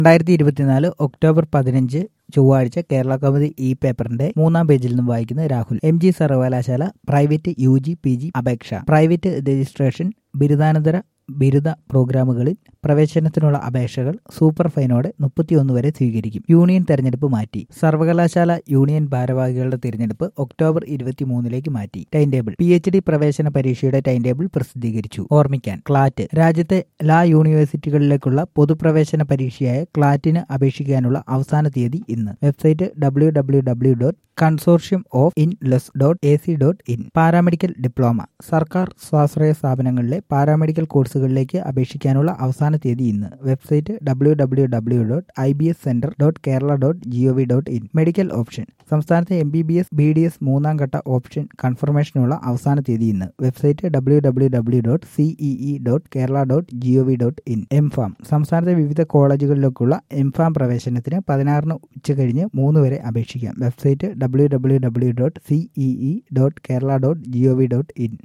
രണ്ടായിരത്തി ഇരുപത്തിനാല് ഒക്ടോബർ പതിനഞ്ച് ചൊവ്വാഴ്ച കേരള കൗമുദി ഇ പേപ്പറിന്റെ മൂന്നാം പേജിൽ നിന്നും വായിക്കുന്നത് രാഹുൽ എം ജി സർവകലാശാല private U G P G അപേക്ഷ പ്രൈവറ്റ് രജിസ്ട്രേഷൻ ബിരുദാനന്തര ബിരുദ പ്രോഗ്രാമുകളിൽ പ്രവേശനത്തിനുള്ള അപേക്ഷകൾ സൂപ്പർ ഫൈനോടെ മുപ്പത്തിയൊന്ന് വരെ സ്വീകരിക്കും യൂണിയൻ തെരഞ്ഞെടുപ്പ് മാറ്റി സർവകലാശാല യൂണിയൻ ഭാരവാഹികളുടെ തിരഞ്ഞെടുപ്പ് ഒക്ടോബർ ഇരുപത്തിമൂന്നിലേക്ക് മാറ്റി time table P H D പ്രവേശന പരീക്ഷയുടെ ടൈം ടേബിൾ പ്രസിദ്ധീകരിച്ചു ഓർമ്മിക്കാൻ ക്ലാറ്റ് രാജ്യത്തെ എല്ലാ യൂണിവേഴ്സിറ്റികളിലേക്കുള്ള പൊതുപ്രവേശന പരീക്ഷയായ ക്ലാറ്റിന് അപേക്ഷിക്കാനുള്ള അവസാന തീയതി ഇന്ന് website W W W dot consortium of in less dot A C dot in paramedical diploma സർക്കാർ സ്വാശ്രയ സ്ഥാപനങ്ങളിലെ പാരാമെഡിക്കൽ കോഴ്സുകളിലേക്ക് അപേക്ഷിക്കാനുള്ള അവസാന തീയതി ഇന്ന് website W W W dot I B S centre dot Kerala dot G O V dot in medical option സംസ്ഥാനത്തെ M B B S B D S മൂന്നാം ഘട്ട ഓപ്ഷൻ കൺഫർമേഷനുള്ള അവസാന തീയതി ഇന്ന് website W W W dot C E E dot Kerala dot G O V dot I N M സംസ്ഥാനത്തെ വിവിധ കോളേജുകളിലേക്കുള്ള M farm പ്രവേശനത്തിന് പതിനാറിന് ഉച്ച കഴിഞ്ഞ് മൂന്ന് വരെ അപേക്ഷിക്കാം website W W W dot C E E dot Kerala dot G O V dot in